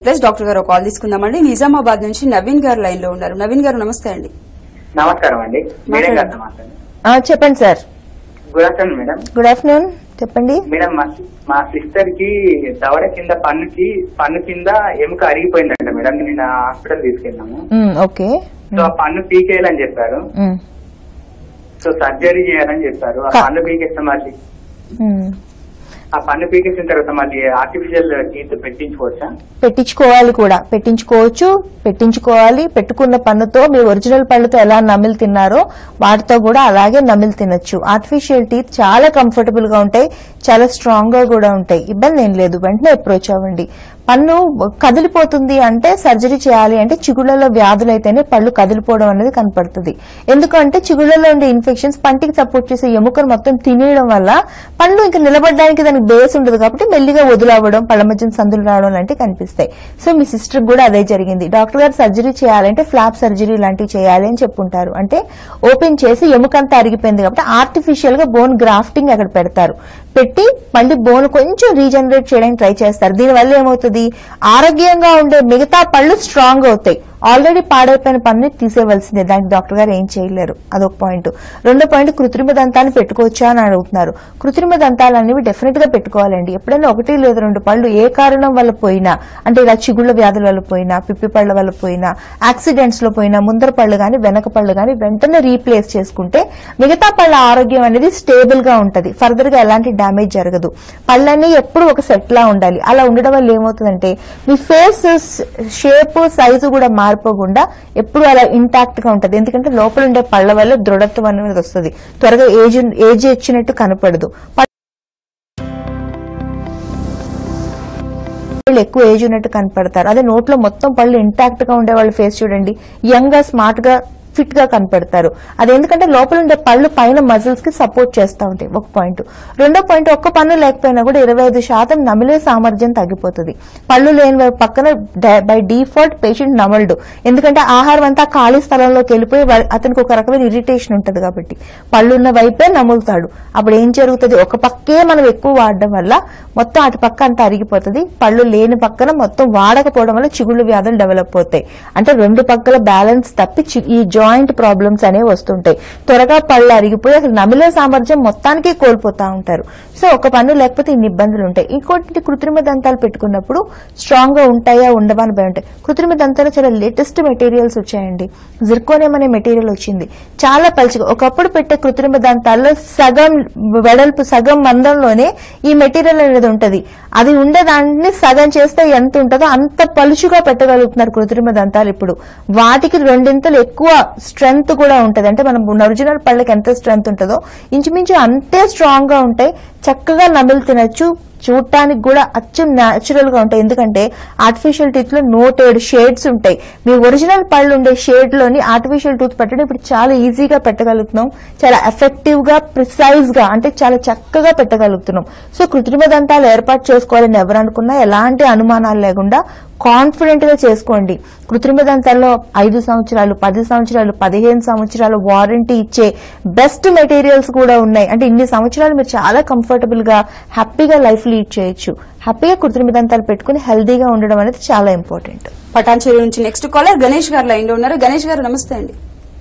Plus doctor గారు call తీసుకుందామండి నిజామాబాద్ నుంచి నవీన్ గారు లైన్ లో ఉన్నారు నవీన్ గారు నమస్తే అండి నమస్కారం అండి మేడం మాట్లాడండి. గారితో మాట్లాడండి ఆ, చెప్పండి sir good afternoon madam good afternoon చెప్పండి మేడం మా మా సిస్టర్ కి దవడ కింద పన్నుకి పన్ను కింద ఎముక అరిగిపోయిందంట మేడం నేను హాస్పిటల్ తీసుకెళ్ళాము మ్, ఓకే సో ఆ పన్ను పీకేయాలని చెప్పారు మ్, సో సర్జరీ చేయాలని చెప్పారు ఆ క- పన్ను పీకేస్తే మళ్ళీ మ్. ఆ పన్ను పీకేసిన తర్వాత మళ్ళీ ఆర్టిఫిషియల్ టీత్ పెట్టించుకోవచ్చా పెట్టించుకోవాలి కూడా పెట్టించుకోవచ్చు పెట్టించుకోవాలి పెట్టుకున్న పన్నుతో మీ ఒరిజినల్ పళ్ళతో ఎలా నమిలి తిన్నారో వాటితో కూడా అలాగే నమిలి తినొచ్చు ఆర్టిఫిషియల్ టీత్ చాలా కంఫర్టబుల్ గా ఉంటాయి చాలా స్ట్రాంగ్ గా కూడా ఉంటాయి ఇబ్బంది ఏం లేదు వెంటనే అప్రోచ్ అవ్వండి పన్ను కదిలిపోతుంది అంటే సర్జరీ చేయాలి అంటే చిగుళ్లలో వ్యాధులు అయితేనే పళ్ళు కదిలిపోవడం అనేది కనపడుతుంది ఎందుకంటే చిగుళ్లలో ఉండే ఇన్ఫెక్షన్స్ పంటికి సపోర్ట్ చేసే ఎముకను మొత్తం తినేయడం వల్ల పళ్ళు ఇంకా నిలబడడానికి దానికి బేస్ ఉండదు కాబట్టి మెల్లిగా వదిలవ్వడం పళ్ళ మధ్యన సందులు రావడం లాంటివి కనిపిస్తాయి సో మీ సిస్టర్ కూడా అదే జరిగింది డాక్టర్ గారు సర్జరీ చేయాలంటే ఫ్లాప్ సర్జరీ లాంటివి చేయాలి అని చెప్పుంటారు అంటే ఓపెన్ చేసి ఎముకంతా అరిగిపోయింది కాబట్టి ఆర్టిఫిషియల్ గా బోన్ గ్రాఫ్టింగ్ అక్కడ పెడతారు పెట్టి మళ్ళీ బోన్ కొంచెం రీజనరేట్ చేయడానికి ట్రై చేస్తారు దీనివల్ల ఏమవుతుంది ఆరోగ్యంగా ఉండే మిగతా పళ్ళు స్ట్రాంగ్ అవుతాయి ఆల్రెడీ పాడైపోయిన పన్ను తీసేవలసిందే దానికి డాక్టర్ గారు ఏం చేయలేరు అదొక పాయింట్ రెండో పాయింట్ కృత్రిమ దంతాన్ని పెట్టుకోవచ్చా అని అడుగుతున్నారు కృత్రిమ దంతాలు అనేవి డెఫినెట్ గా పెట్టుకోవాలండి ఎప్పుడైనా ఒకటి లేదా రెండు పళ్ళు ఏ కారణం వల్ల పోయినా అంటే ఇలా చిగుళ్ళ వ్యాధుల వల్ల పోయినా పిప్పి పళ్ళ వల్ల పోయినా యాక్సిడెంట్స్ లో పోయినా ముందర పళ్ళు గాని వెనక పళ్ళు గాని వెంటనే రీప్లేస్ చేసుకుంటే మిగతా పళ్ళ ఆరోగ్యం అనేది స్టేబుల్ గా ఉంటది ఫర్దర్ గా ఎలాంటి డ్యామేజ్ జరగదు పళ్ళన్నీ ఎప్పుడు ఒక సెట్ లా ఉండాలి అలా ఉండడం వల్ల ఏమవుతుందంటే మీ ఫేస్ షేప్ సైజు కూడా మారిపోకుండా ఎప్పుడు అలా ఇంటాక్ట్ గా ఉంటది ఎందుకంటే లోపల ఉండే పళ్ళ వల్ల దృఢత్వం అనేది వస్తుంది త్వరగా ఏజ్ ఏజ్ వచ్చినట్టు కనపడదు పళ్ళు ఎక్కువ ఏజ్ ఉన్నట్టు కనపడతారు అదే నోట్లో మొత్తం పళ్ళు ఇంటాక్ట్ గా ఉండే వాళ్ళ ఫేస్ చూడండి యంగ్ గా స్మార్ట్ గా ఫిట్ గా కనపడతారు అది ఎందుకంటే లోపల ఉండే పళ్ళు పైన మజిల్స్ కి సపోర్ట్ చేస్తూ ఉంటాయి ఒక పాయింట్ రెండో పాయింట్ ఒక్క పన్ను లేకపోయినా కూడా ఇరవై ఐదు శాతం నమిలే సామర్థ్యం తగ్గిపోతుంది పళ్ళు లేని వారి పక్కన బై డిఫాల్ట్ పేషెంట్ నమలడు ఎందుకంటే ఆహారం అంతా ఖాళీ స్థలంలోకి వెళ్ళిపోయి వా- అతనికి ఒక రకమైన ఇరిటేషన్ ఉంటుంది కాబట్టి పళ్ళు ఉన్న వైపే నములుతాడు అప్పుడు ఏం జరుగుతుంది ఒక పక్కే మనం ఎక్కువ వాడడం వల్ల మొత్తం అటు పక్క అంతా అరిగిపోతుంది పళ్ళు లేని పక్కన మొత్తం వాడకపోవడం వల్ల చిగుళ్ళు వ్యాధులు డెవలప్ అవుతాయి అంటే రెండు పక్కల బ్యాలెన్స్ తప్పి చి- ఈ జాయింట్ ప్రాబ్లమ్స్ అనేవి వస్తుంటాయి త్వరగా పళ్ళు అరిగిపోయి అసలు నమిలే సామర్థ్యం మొత్తానికి కోల్పోతా ఉంటారు సో ఒక పన్ను లేకపోతే ఇన్ని ఇబ్బందులు ఉంటాయి ఇంకోటి కృత్రిమ దంతాలు పెట్టుకున్నప్పుడు స్ట్రాంగ్ గా ఉంటాయా ఉండవా అని భయం ఉంటాయి కృత్రిమ దంతాలు చాలా లేటెస్ట్ మెటీరియల్స్ వచ్చాయండి జిర్కోనియం అనే మెటీరియల్ వచ్చింది చాలా పలుచగా ఒకప్పుడు పెట్టే కృత్రిమ దంతాల్లో సగం వెడల్పు సగం మందంలోనే ఈ మెటీరియల్ అనేది ఉంటది అది ఉండే దాన్ని సగం చేస్తే ఎంత ఉంటుందో అంత పలుచుగా పెట్టగలుగుతున్నారు కృత్రిమ దంతాలు ఇప్పుడు వాటికి రెండింతలు ఎక్కువ స్ట్రెంగ్త్ కూడా ఉంటది అంటే మనం ఒరిజినల్ పళ్ళకి ఎంత స్ట్రెంగ్త్ ఉంటుందో ఇంచుమించు అంతే స్ట్రాంగ్ గా ఉంటాయి చక్కగా నమిలి తినచ్చు చూడటానికి కూడా అచ్చం న్యాచురల్ గా ఉంటాయి ఎందుకంటే ఆర్టిఫిషియల్ టీత్ లో నోటెడ్ షేడ్స్ ఉంటాయి మీ ఒరిజినల్ పళ్ళు ఉండే షేడ్ లోని ఆర్టిఫిషియల్ టూత్ పెట్టడం ఇప్పుడు చాలా ఈజీగా పెట్టగలుగుతున్నాం చాలా ఎఫెక్టివ్ గా ప్రిసైజ్ గా అంటే చాలా చక్కగా పెట్టగలుగుతున్నాం సో కృత్రిమ దంతాలు ఏర్పాటు చేసుకోవాలని ఎవరు అనుకున్నా ఎలాంటి అనుమానాలు లేకుండా కాన్ఫిడెంట్ గా చేసుకోండి కృత్రిమ దంతాల్లో ఐదు సంవత్సరాలు పది సంవత్సరాలు పదిహేను సంవత్సరాలు వారంటీ ఇచ్చే బెస్ట్ మెటీరియల్స్ కూడా ఉన్నాయి అంటే ఇన్ని సంవత్సరాలు మీరు చాలా కంఫర్టబుల్ గా హ్యాపీగా లైఫ్ లీడ్ చేయొచ్చు హ్యాపీగా కృత్రిమ దంతాలు పెట్టుకుని హెల్దీగా ఉండడం అనేది చాలా ఇంపార్టెంట్ పటాన్చేరు నుంచి నెక్స్ట్ కాలర్ గణేష్ గారు లైన్ లో ఉన్నారు గణేష్ గారు నమస్తే అండి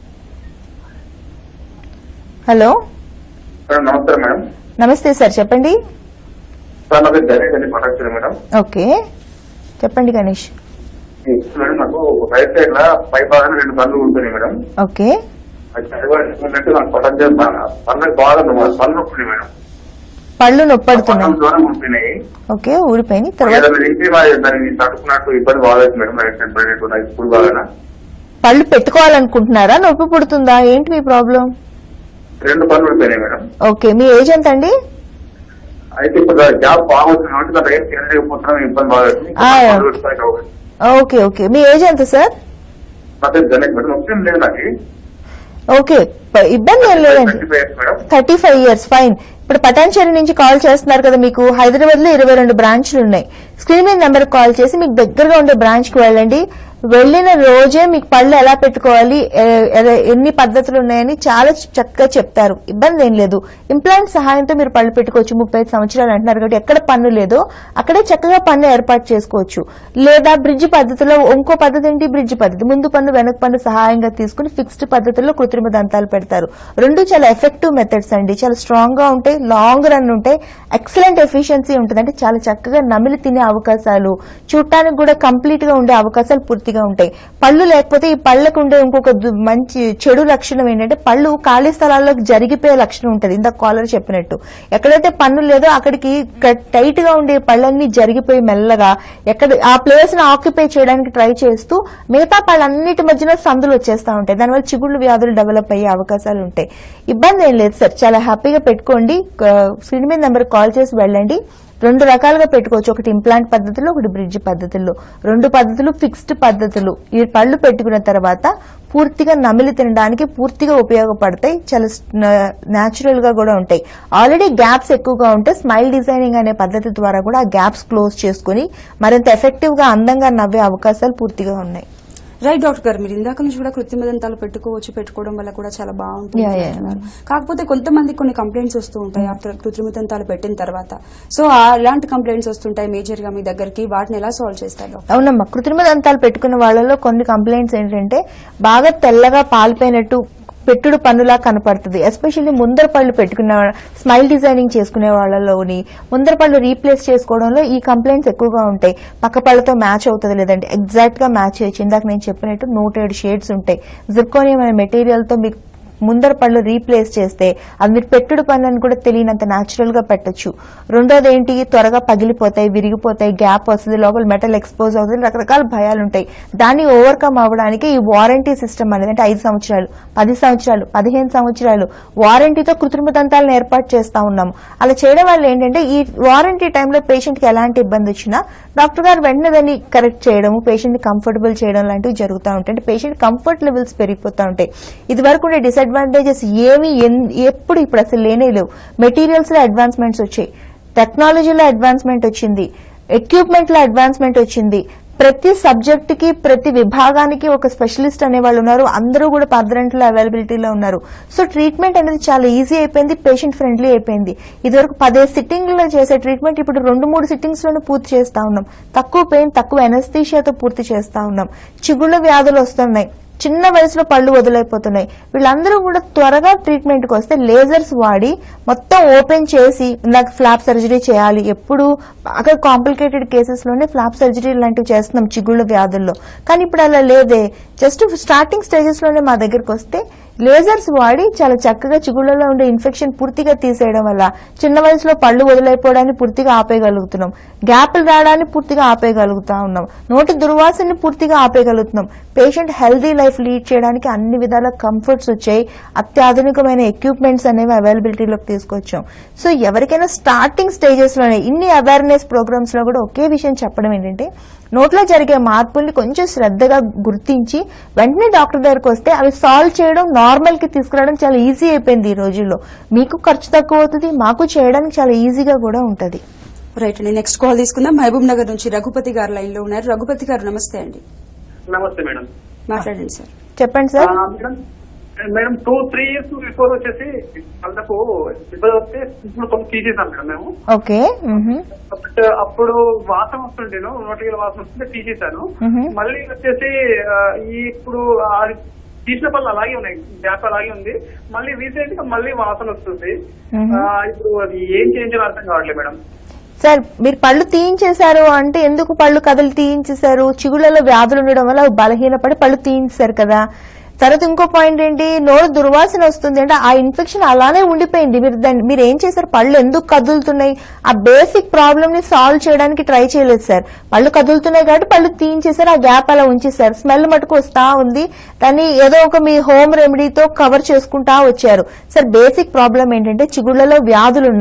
హలో మేడం నమస్కారం మేడం నమస్తే సార్ చెప్పండి సార్ నా పేరు గణేష్ అండి మాట్లాడుతున్నాను మేడం ఓకే చెప్పండి గణేష్ మేడం నాకు రైట్ సైడ్ లా పై భాగం రెండు పనులు ఉంటున్నాయి మేడం ఓకే అది చదివినట్టు నాకు పట్టం పనులకు బాగా పనులు ఉంటుంది మేడం పళ్ళు పనుల నొప్పడుతున్నాయి ద్వారా ఉంటున్నాయి ఓకే ఊడిపోయినాయి తర్వాత ఏదైనా తింటే మా దాన్ని తట్టుకున్నట్టు ఇబ్బంది బాగాలేదు మేడం రైట్ సైడ్ బ్రెయిన్ నాకు ఇప్పుడు బాగా పళ్ళు పెట్టుకోవాలనుకుంటున్నారా నొప్పి పుడుతుందా ఏంటి మీ ప్రాబ్లం రెండు పనులు ఉండిపోయినాయి మేడం ఓకే మీ ఏజ్ ఎంత అండి అయితే ఇప్పుడు జాబ్ బాగుంటుంది కాబట్టి నా రైట్ తినలేకపోతున్నాం ఇబ్బంది బాగా ఆ. అవుతుంది ఓకే ఓకే మీ ఏజ్ ఎంత సార్ నా పేరు గణేష్ మేడం ముఖ్యం లేదు నాకు ఓకే ప- ఇబ్బంది ఏం లేదండి twenty five years madam thirty five years fine ఇప్పుడు పటాన్చేరి నుంచి కాల్ చేస్తున్నారు కదా మీకు హైదరాబాద్ లో ఇరవై రెండు బ్రాంచ్లు ఉన్నాయి స్క్రీన్ మీద నెంబర్ కాల్ చేసి మీకు దగ్గరగా ఉండే బ్రాంచ్ కి వెళ్ళండి వెళ్ళిన రోజే మీకు పళ్ళు ఎలా పెట్టుకోవాలి ఎ- ఎ- ఎన్ని పద్ధతులు ఉన్నాయని చాలా చక్కగా చెప్తారు ఇబ్బంది ఏం లేదు ఇంప్లాంట్ సహాయంతో మీరు పళ్ళు పెట్టుకోవచ్చు ముప్పై ఐదు సంవత్సరాలు అంటున్నారు కాబట్టి ఎక్కడ పన్ను లేదో అక్కడే చక్కగా పన్ను ఏర్పాటు చేసుకోవచ్చు లేదా బ్రిడ్జ్ పద్ధతిలో ఇంకో పద్ధతి ఏంటి బ్రిడ్జ్ పద్ధతి ముందు పన్ను వెనక పన్ను సహాయంగా తీసుకుని ఫిక్స్డ్ పద్ధతిలో కృత్రిమ దంతాలు పెడతారు రెండు చాలా ఎఫెక్టివ్ మెథడ్స్ అండి చాలా స్ట్రాంగ్ గా ఉంటాయి లాంగ్ రన్ ఉంటాయి ఎక్సలెంట్ ఎఫిషియన్సీ ఉంటుంది అంటే చాలా చక్కగా నమిలి తినే అవకాశాలు చూడటానికి కూడా కంప్లీట్ గా ఉండే అవకాశాలు పూర్తిగా ఉంటాయి పళ్ళు లేకపోతే ఈ పళ్ళకు ఉండే ఇంకొక దు- మంచి చెడు లక్షణం ఏంటంటే పళ్ళు ఖాళీ స్థలాల్లోకి జరిగిపోయే లక్షణం ఉంటుంది ఇందాక కాలర్ చెప్పినట్టు ఎక్కడైతే పన్ను లేదో అక్కడికి టైట్ గా ఉండే పళ్ళన్నీ జరిగిపోయి మెల్లగా ఎక్కడ ఆ ప్లేస్ ని ఆక్యుపై చేయడానికి ట్రై చేస్తూ మిగతా పళ్ళన్నిటి మధ్యన సందులు వచ్చేస్తా ఉంటాయి దానివల్ల చిగుళ్ళు వ్యాధులు డెవలప్ అయ్యే అవకాశాలు ఉంటాయి ఇబ్బంది ఏం లేదు సార్ చాలా హ్యాపీగా పెట్టుకోండి స్క్రీన్ మీద నెంబర్ కాల్ చేసి వెళ్ళండి రెండు రకాలుగా పెట్టుకోవచ్చు ఒకటి ఇంప్లాంట్ పద్ధతిలో ఒకటి బ్రిడ్జ్ పద్ధతుల్లో రెండు పద్ధతులు ఫిక్స్డ్ పద్ధతులు ఈ పళ్ళు పెట్టుకున్న తర్వాత పూర్తిగా నమిలి తినడానికి పూర్తిగా ఉపయోగపడతాయి చాలా న్యాచురల్ గా కూడా ఉంటాయి ఆల్రెడీ గ్యాప్స్ ఎక్కువగా ఉంటే స్మైల్ డిజైనింగ్ అనే పద్ధతి ద్వారా కూడా ఆ గ్యాప్స్ క్లోజ్ చేసుకుని మరింత ఎఫెక్టివ్ గా అందంగా నవ్వే అవకాశాలు పూర్తిగా ఉన్నాయి రైట్ డాక్టర్ గారు మీరు ఇందాక నుంచి కూడా కృత్రిమ దంతాలు పెట్టుకోవచ్చు పెట్టుకోవడం వల్ల కూడా చాలా బాగుంటుంది Yeah, yeah. అంటున్నారు. కాకపోతే కొంతమంది కొన్ని కంప్లైంట్స్ వస్తూ ఉంటాయి ఆఫ్టర్ కృత్రిమ దంతాలు పెట్టిన తర్వాత సో అలాంటి కంప్లైంట్స్ వస్తుంటాయి మేజర్ గా మీ దగ్గరికి వాటిని ఎలా సాల్వ్ చేస్తారు డాక్టర్ అవునమ్మా కృత్రిమ దంతాలు పెట్టుకున్న వాళ్ళలో కొన్ని కంప్లైంట్స్ ఏంటంటే బాగా తెల్లగా పాలిపోయినట్టు పెట్టుడు పన్నులా కనపడుతుంది ఎస్పెషల్లీ ముందర పళ్ళు పెట్టుకున్న స్మైల్ డిజైనింగ్ చేసుకునే వాళ్ళలోని ముందర పళ్ళు రీప్లేస్ చేసుకోవడంలో ఈ కంప్లైంట్స్ ఎక్కువగా ఉంటాయి పక్క పళ్ళతో మ్యాచ్ అవుతుంది లేదంటే ఎగ్జాక్ట్ గా మ్యాచ్ చేయొచ్చు ఇందాక నేను చెప్పినట్టు నూట ఏడు షేడ్స్ ఉంటాయి జిర్కోనియం అనే మెటీరియల్ తో మీకు ముందర పళ్ళు రీప్లేస్ చేస్తే అది మీరు పెట్టుడు పనులను కూడా తెలియనంత న్యాచురల్ గా పెట్టొచ్చు రెండోది ఏంటి త్వరగా పగిలిపోతాయి విరిగిపోతాయి గ్యాప్ వస్తుంది లోపల మెటల్ ఎక్స్పోజ్ అవుతుంది రకరకాల భయాలు ఉంటాయి దాన్ని ఓవర్కమ్ అవ్వడానికి ఈ వారంటీ సిస్టమ్ అనేది అంటే ఐదు సంవత్సరాలు పది సంవత్సరాలు పదిహేను సంవత్సరాలు వారంటీతో కృత్రిమ దంతాలను ఏర్పాటు చేస్తా ఉన్నాము అలా చేయడం వల్ల ఏంటంటే ఈ వారంటీ టైంలో పేషెంట్ కి ఎలాంటి ఇబ్బంది వచ్చినా డాక్టర్ గారు వెంటనే దాన్ని కరెక్ట్ చేయడము పేషెంట్ ని కంఫర్టబుల్ చేయడం లాంటివి జరుగుతూ ఉంటాయి అంటే పేషెంట్ కంఫర్ట్ లెవెల్స్ పెరిగిపోతూ ఉంటాయి ఇది వరకు ఉండే డిసడ్వాంటేజెస్ ఏమి ఎన్- ఎప్పుడు ఇప్పుడు అసలు లేనే లేవు మెటీరియల్స్ లో అడ్వాన్స్మెంట్స్ వచ్చాయి టెక్నాలజీలో అడ్వాన్స్మెంట్ వచ్చింది ఎక్విప్మెంట్ లో అడ్వాన్స్మెంట్ వచ్చింది ప్రతి సబ్జెక్ట్ కి ప్రతి విభాగానికి ఒక స్పెషలిస్ట్ అనే వాళ్ళు ఉన్నారు అందరూ కూడా పర్దరెంట్లో అవైలబిలిటీలో ఉన్నారు సో ట్రీట్మెంట్ అనేది చాలా ఈజీ అయిపోయింది పేషెంట్ ఫ్రెండ్లీ అయిపోయింది ఇదివరకు పదే సిట్టింగ్ లో చేసే ట్రీట్మెంట్ ఇప్పుడు రెండు మూడు సిట్టింగ్స్ లోనే పూర్తి చేస్తా ఉన్నాం తక్కువ పెయిన్ తక్కువ ఎనస్థీషియాతో పూర్తి చేస్తా ఉన్నాం చిగుళ్ళ వ్యాధులు వస్తున్నాయి చిన్న వయసులో పళ్ళు వదిలైపోతున్నాయి వీళ్ళందరూ కూడా త్వరగా ట్రీట్మెంట్ కి వస్తే లేజర్స్ వాడి మొత్తం ఓపెన్ చేసి నాకు ఫ్లాప్ సర్జరీ చేయాలి ఎప్పుడు బాగా కాంప్లికేటెడ్ కేసెస్ లోనే ఫ్లాప్ సర్జరీ లాంటివి చేస్తున్నాం చిగుళ్ళ వ్యాధుల్లో కానీ ఇప్పుడు అలా లేదే జస్ట్ స్టార్టింగ్ స్టేజెస్ లోనే మా దగ్గరకు వస్తే లేజర్స్ వాడి చాలా చక్కగా చిగుళ్ళలో ఉండే ఇన్ఫెక్షన్ పూర్తిగా తీసేయడం వల్ల చిన్న వయసులో పళ్ళు వదిలైపోవడాన్ని పూర్తిగా ఆపేయగలుగుతున్నాం గ్యాప్లు రావడాన్ని పూర్తిగా ఆపేయగలుగుతా ఉన్నాం నోటి దుర్వాసనని పూర్తిగా ఆపేయగలుగుతున్నాం పేషెంట్ హెల్దీ లైఫ్ లీడ్ చేయడానికి అన్ని విధాల కంఫర్ట్స్ వచ్చాయి అత్యాధునికమైన ఎక్విప్మెంట్స్ అనేవి అవైలబిలిటీలోకి తీసుకొచ్చాం సో ఎవరికైనా స్టార్టింగ్ స్టేజెస్ లోనే ఇన్ని అవేర్నెస్ ప్రోగ్రామ్స్ లో కూడా ఒకే విషయం చెప్పడం ఏంటంటే నోట్లో జరిగే మార్పుల్ని కొంచెం శ్రద్ధగా గుర్తించి వెంటనే డాక్టర్ దగ్గరకు వస్తే అవి సాల్వ్ చేయడం నార్మల్ కి తీసుకురావడం చాలా ఈజీ అయిపోయింది ఈ రోజుల్లో మీకు ఖర్చు తక్కువ అవుతుంది మాకు చేయడానికి చాలా ఈజీగా కూడా ఉంటది రైట్ అండి నెక్స్ట్ కాల్ తీసుకుందాం మహబూబ్ నగర్ నుంచి రఘుపతి గారు లైన్ లో ఉన్నారు రఘుపతి గారు నమస్తే అండి నమస్తే మేడం మాట్లాడండి సార్ చెప్పండి sir madam madam two three years before వచ్చేసి వాళ్ళకు ఇబ్బంది వస్తే ఇప్పుడు కొంచెం తీసేసాం మేడం మేము ఓకే మ్హూ. బట్ అప్పుడు వాసన వస్తుంటేను నోటికి వాసన వస్తుంటే తీసేశాను మ్మ్. మళ్ళీ వచ్చేసి ఆ, ఈ ఇప్పుడు అది తీసిన పళ్ళు అలాగే ఉన్నాయి గ్యాప్ అలాగే ఉంది మళ్ళీ రీసెంట్ గా మళ్ళీ వాసన వస్తుంది మ్మ్. ఆ, ఇప్పుడు అది ఏం చేయించాలో అర్థం కావట్లేదు మేడం సార్ మీరు పళ్ళు తీయించేశారు అంటే ఎందుకు పళ్ళు కథలు తీయించేశారు చిగుళ్ళలో వ్యాధులు ఉండడం వల్ల అవి బలహీనపడి పళ్ళు తీయించారు కదా తర్వాత ఇంకో పాయింట్ ఏంటి నోరు దుర్వాసన వస్తుంది అంటే ఆ ఇన్ఫెక్షన్ అలానే ఉండిపోయింది మీరు దాన్ని మీరు ఏం చేశారు పళ్ళు ఎందుకు కదులుతున్నాయి ఆ బేసిక్ ప్రాబ్లమ్ ని సాల్వ్ చేయడానికి ట్రై చేయలేదు సార్ పళ్ళు కదులుతున్నాయి కాబట్టి పళ్ళు తీయించేశారు ఆ గ్యాప్ అలా ఉంచేశారు స్మెల్ మటుకు వస్తా ఉంది దాన్ని ఏదో ఒక మీ హోమ్ రెమెడీతో కవర్ చేసుకుంటా వచ్చారు సార్ బేసిక్ ప్రాబ్లం ఏంటంటే చిగుళ్ళలో వ్యాధులు ఉన్నాయి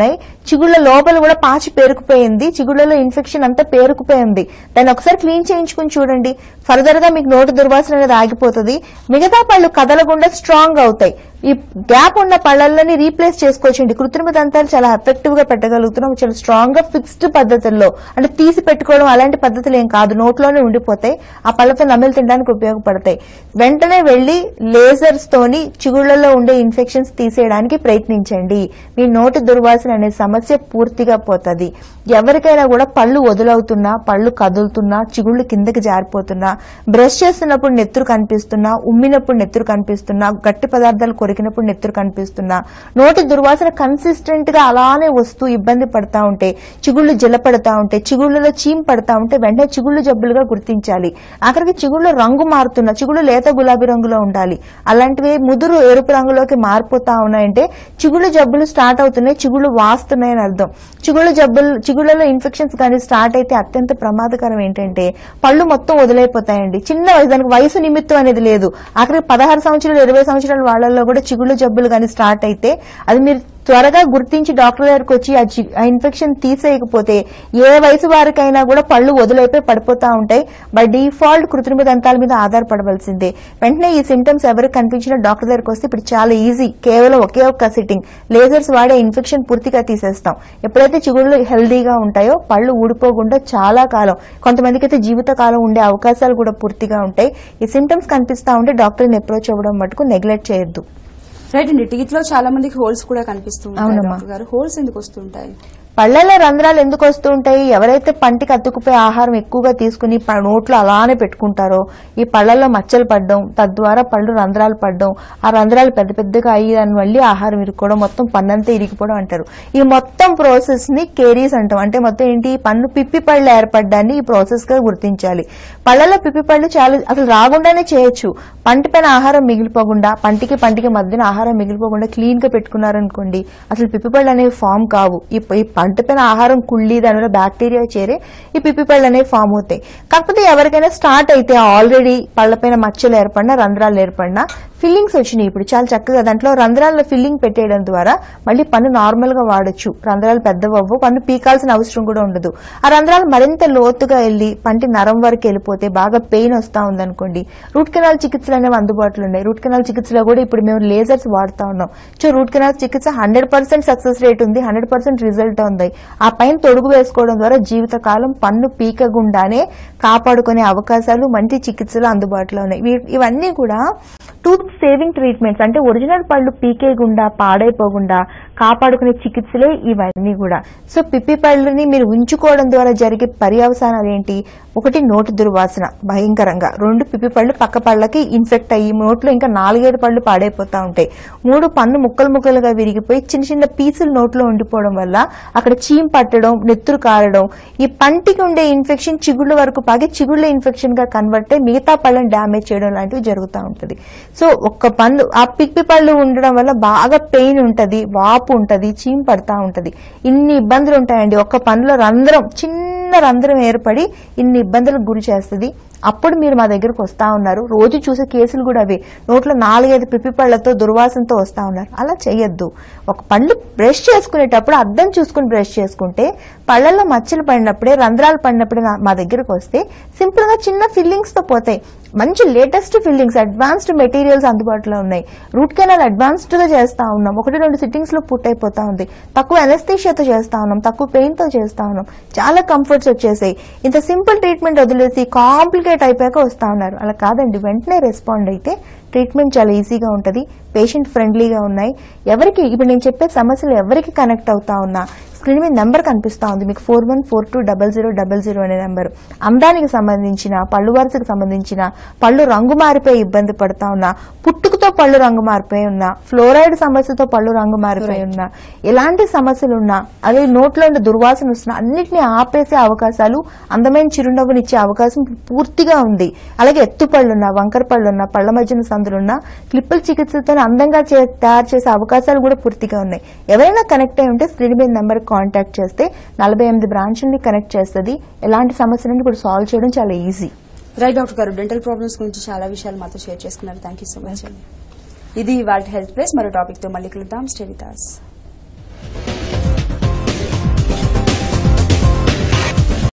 చిగుళ్ళ లోపల కూడా పాచి పేరుకుపోయింది చిగుళ్ళలో ఇన్ఫెక్షన్ అంతా పేరుకుపోయింది దాన్ని ఒకసారి క్లీన్ చేయించుకుని చూడండి ఫర్దర్ గా మీకు నోటి దుర్వాసన అనేది ఆగిపోతుంది మిగతా పళ్ళు కదలకుండా స్ట్రాంగ్ అవుతాయి ఈ గ్యాప్ ఉన్న పళ్ళల్లోని రీప్లేస్ చేసుకోవచ్చండి కృత్రిమ దంతాలు చాలా ఎఫెక్టివ్ గా పెట్టగలుగుతున్నాం చాలా స్ట్రాంగ్ గా ఫిక్స్డ్ పద్ధతుల్లో అంటే తీసి పెట్టుకోవడం అలాంటి పద్ధతులు ఏం కాదు నోట్లోనే ఉండిపోతాయి ఆ పళ్ళతో నమిలి తినడానికి ఉపయోగపడతాయి వెంటనే వెళ్లి లేజర్స్ తోని చిగుళ్లలో ఉండే ఇన్ఫెక్షన్స్ తీసేయడానికి ప్రయత్నించండి మీ నోటి దుర్వాసన అనే సమస్య పూర్తిగా పోతుంది ఎవరికైనా కూడా పళ్ళు వదులవుతున్నా పళ్ళు కదులుతున్నా చిగుళ్ళు కిందకి జారిపోతున్నా బ్రష్ చేస్తున్నప్పుడు నెత్తురు కనిపిస్తున్నా ఉమ్మినప్పుడు నెత్తురు కనిపిస్తున్నా గట్టి పదార్థాలు కొరికినప్పుడు నెత్తురు కనిపిస్తున్నా నోటి దుర్వాసన కన్సిస్టెంట్ గా అలానే వస్తూ ఇబ్బంది పడతా ఉంటే చిగుళ్ళు జలపడతా ఉంటే చిగుళ్ళలో చీమ్ పడతా ఉంటే వెంటనే చిగుళ్ళు జబ్బులుగా గుర్తించాలి ఆఖరికి చిగుళ్ళు రంగు మారుతున్నా చిగుళ్ళు లేత గులాబీ రంగులో ఉండాలి అలాంటివి ముదురు ఎరుపు రంగులోకి మారిపోతా ఉన్నాయంటే చిగుళ్ళు జబ్బులు స్టార్ట్ అవుతున్నాయి చిగుళ్ళు వాస్తున్నాయని అర్థం చిగుళ్ళు జబ్బులు చిగుళ్ళలో ఇన్ఫెక్షన్స్ కానీ స్టార్ట్ అయితే అత్యంత ప్రమాదకరం ఏంటంటే పళ్ళు మొత్తం వదిలైపోతాయండి చిన్న వయసు దానికి వయసు నిమిత్తం అనేది లేదు ఆఖరికి పదహారు సంవత్సరాలు ఇరవై సంవత్సరాల వాళ్ళల్లో కూడా చిగుళ్ళు జబ్బులు కానీ స్టార్ట్ అయితే అది మీరు త్వరగా గుర్తించి డాక్టర్ దగ్గరకు వచ్చి ఆ చి- ఆ ఇన్ఫెక్షన్ తీసేయకపోతే ఏ వయసు వారికైనా కూడా పళ్ళు వదిలైపోయి పడిపోతా ఉంటాయి బై డిఫాల్ట్ కృత్రిమ దంతాల మీద ఆధారపడవలసిందే వెంటనే ఈ సిమ్టమ్స్ ఎవరికి కనిపించినా డాక్టర్ దగ్గరకు వస్తే ఇప్పుడు చాలా ఈజీ కేవలం ఒకే ఒక్క సిట్టింగ్ లేజర్స్ వాడే ఇన్ఫెక్షన్ పూర్తిగా తీసేస్తాం ఎప్పుడైతే చిగుళ్ళు హెల్దీగా ఉంటాయో పళ్ళు ఊడిపోకుండా చాలా కాలం కొంతమందికి అయితే జీవిత కాలం ఉండే అవకాశాలు కూడా పూర్తిగా ఉంటాయి ఈ సిమ్టమ్స్ కనిపిస్తా ఉంటే డాక్టర్ని అప్రోచ్ అవ్వడం మటుకు నెగ్లెక్ట్ చేయొద్దు రైట్ అండి టీత్ లో చాలా మందికి హోల్స్ కూడా కనిపిస్తూ ఉంటాయి అవునమ్మా. డాక్టర్ గారు హోల్స్ ఎందుకు వస్తుంటాయి పళ్ళల్లో రంధ్రాలు ఎందుకు వస్తూ ఉంటాయి ఎవరైతే పంటికి అతుకుపోయి ఆహారం ఎక్కువగా తీసుకుని ప- నోట్లో అలానే పెట్టుకుంటారో ఈ పళ్ళల్లో మచ్చలు పడడం తద్వారా పళ్ళు రంధ్రాలు పడడం ఆ రంధ్రాలు పెద్ద పెద్దగా అయ్యి దాని మళ్ళీ ఆహారం ఇరుక్కోవడం మొత్తం పన్నంతా ఇరిగిపోవడం అంటారు ఈ మొత్తం ప్రాసెస్ ని కేరీస్ అంటాం అంటే మొత్తం ఏంటి పన్ను పిప్పి పళ్ళు ఏర్పడడాన్ని ఈ ప్రాసెస్ గా గుర్తించాలి పళ్ళల్లో పిప్పి పళ్ళు చాలా అసలు రాకుండానే చేయొచ్చు పంటి పైన ఆహారం మిగిలిపోకుండా పంటికి పంటికి మధ్యన ఆహారం మిగిలిపోకుండా క్లీన్ గా పెట్టుకున్నారనుకోండి అసలు పిప్పిపళ్ళు అనేవి ఫామ్ కావు ఈ ప- ఈ పంట పైన ఆహారం కుళ్ళి దానివల్ల బ్యాక్టీరియా చేరి ఈ పిప్పిపళ్ళు అనేవి ఫామ్ అవుతాయి కాకపోతే ఎవరికైనా స్టార్ట్ అయితే ఆల్రెడీ పళ్ళపైన మచ్చలు ఏర్పడినా రంధ్రాలు ఏర్పడినా ఫిల్లింగ్స్ వచ్చినాయి ఇప్పుడు చాలా చక్కగా దాంట్లో రంధ్రాల్లో ఫిల్లింగ్ పెట్టేయడం ద్వారా మళ్ళీ పన్ను నార్మల్ గా వాడొచ్చు రంధ్రాలు పెద్దవవ్వు పన్ను పీకాల్సిన అవసరం కూడా ఉండదు ఆ రంధ్రాలు మరింత లోతుగా వెళ్ళి పంటి నరం వరకు వెళ్ళిపోతే బాగా పెయిన్ వస్తా ఉందనుకోండి రూట్ కెనాల్ చికిత్సలు అనేవి అందుబాటులో ఉన్నాయి రూట్ కెనాల్ చికిత్సలో కూడా ఇప్పుడు మేము లేజర్స్ వాడుతా ఉన్నాం సో రూట్ కెనాల్ చికిత్స హండ్రెడ్ పర్సెంట్ సక్సెస్ రేట్ ఉంది హండ్రెడ్ పర్సెంట్ రిజల్ట్ ఉంది ఆ పైన తొడుగు వేసుకోవడం ద్వారా జీవితకాలం పన్ను పీకగుండానే కాపాడుకునే అవకాశాలు మంచి చికిత్సలు అందుబాటులో ఉన్నాయి వీ- ఇవన్నీ కూడా టూత్ సేవింగ్ ట్రీట్మెంట్స్ అంటే ఒరిజినల్ పళ్ళు పీకేయకుండా పాడైపోకుండా కాపాడుకునే చికిత్సలే ఇవన్నీ కూడా సో పిప్పి పళ్ళని మీరు ఉంచుకోవడం ద్వారా జరిగే పర్యవసానాలు ఏంటి ఒకటి నోటి దుర్వాసన భయంకరంగా రెండు పిప్పి పళ్ళు పక్క పళ్ళకి ఇన్ఫెక్ట్ అయ్యి నోట్లో ఇంకా నాలుగైదు పళ్ళు పాడైపోతా ఉంటాయి మూడు పన్ను ముక్కలు ముక్కలుగా విరిగిపోయి చిన్న చిన్న పీసులు నోట్లో ఉండిపోవడం వల్ల అక్కడ చీమ్ పట్టడం నెత్తురు కారడం ఈ పంటికి ఉండే ఇన్ఫెక్షన్ చిగుళ్ళ వరకు పాగి చిగుళ్ళ ఇన్ఫెక్షన్ గా కన్వర్ట్ అయ్యి మిగతా పళ్ళని డ్యామేజ్ చేయడం లాంటివి జరుగుతూ ఉంటుంది సో ఒక్క పళ్ళు ఆ పిప్పి పళ్ళు ఉండడం వల్ల బాగా పెయిన్ ఉంటది వాపు ఉంటది చీమ్ పడతా ఉంటది ఇన్ని ఇబ్బందులు ఉంటాయండి ఒక్క పనులో రంధ్రం చిన్న రంధ్రం ఏర్పడి ఇన్ని ఇబ్బందులకు గురి చేస్తుంది అప్పుడు మీరు మా దగ్గరకు వస్తా ఉన్నారు రోజు చూసే కేసులు కూడా అవి నోట్లో నాలుగైదు పిప్పి పళ్ళతో దుర్వాసనతో వస్తా ఉన్నారు అలా చేయొద్దు ఒక పళ్ళు బ్రష్ చేసుకునేటప్పుడు అద్దం చూసుకుని బ్రష్ చేసుకుంటే పళ్ళల్లో మచ్చలు పడినప్పుడే రంధ్రాలు పడినప్పుడే నా- మా దగ్గరకు వస్తే సింపుల్ గా చిన్న ఫిల్లింగ్స్ తో పోతాయి మంచి లేటెస్ట్ ఫిల్లింగ్స్ అడ్వాన్స్డ్ మెటీరియల్స్ అందుబాటులో ఉన్నాయి రూట్ కెనాల్ అడ్వాన్స్డ్ గా చేస్తా ఉన్నాం ఒకటి రెండు సిట్టింగ్స్ లో పుట్ అయిపోతా ఉంది తక్కువ ఎనస్థీషియాతో చేస్తా ఉన్నాం తక్కువ పెయిన్ తో చేస్తా ఉన్నాం చాలా కంఫర్ట్స్ వచ్చేసాయి ఇంత సింపుల్ ట్రీట్మెంట్ వదిలేసి కాంప్లికేట్ అయిపోయాక వస్తా ఉన్నారు అలా కాదండి వెంటనే రెస్పాండ్ అయితే ట్రీట్మెంట్ చాలా ఈజీగా ఉంటుంది పేషెంట్ ఫ్రెండ్లీగా ఉన్నాయి ఎవరికి ఇప్పుడు నేను చెప్పే సమస్యలు ఎవరికి కనెక్ట్ అవుతా ఉన్నా స్క్రీన్ మీద నెంబర్ కనిపిస్తా ఉంది మీకు four one four two double zero double zero అనే నెంబర్ అందానికి సంబంధించిన పళ్ళు వరుసకు సంబంధించిన పళ్ళు రంగు మారిపోయి ఇబ్బంది పడతా ఉన్నా పుట్టుకతో పళ్ళు రంగు మారిపోయి ఉన్నా ఫ్లోరైడ్ సమస్యతో పళ్ళు రంగు మారిపోయి ఉన్నా ఎలాంటి సమస్యలు ఉన్నా అదే నోట్లో ఉండే దుర్వాసన వస్తున్నా అన్నిటినీ ఆపేసే అవకాశాలు అందమైన చిరునవ్వునిచ్చే అవకాశం పూర్తిగా ఉంది అలాగే ఎత్తు పళ్ళున్నా వంకర పళ్ళున్నా పళ్ళ మధ్యన సందులున్నా క్లిప్పుల చికిత్సతో అందంగా చే- తయారు చేసే అవకాశాలు కూడా పూర్తిగా ఉన్నాయి ఎవరైనా కనెక్ట్ అయి ఉంటే స్క్రీన్ మీద నెంబర్ కాంటాక్ట్ చేస్తే నలభై ఎనిమిది బ్రాంచ్ని కనెక్ట్ చేస్తుంది ఎలాంటి సమస్యలను ఇప్పుడు సాల్వ్ చేయడం చాలా ఈజీ రైట్ డాక్టర్ గారు డెంటల్ ప్రాబ్లమ్స్ గురించి చాలా విషయాలు మాతో షేర్ చేసుకున్నారు థ్యాంక్ యూ సో మచ్ అండి ఇది వాళ్ళ హెల్త్ ప్లేస్ మరో టాపిక్ తో మళ్ళీ కలుద్దాం స్టే విత్ us.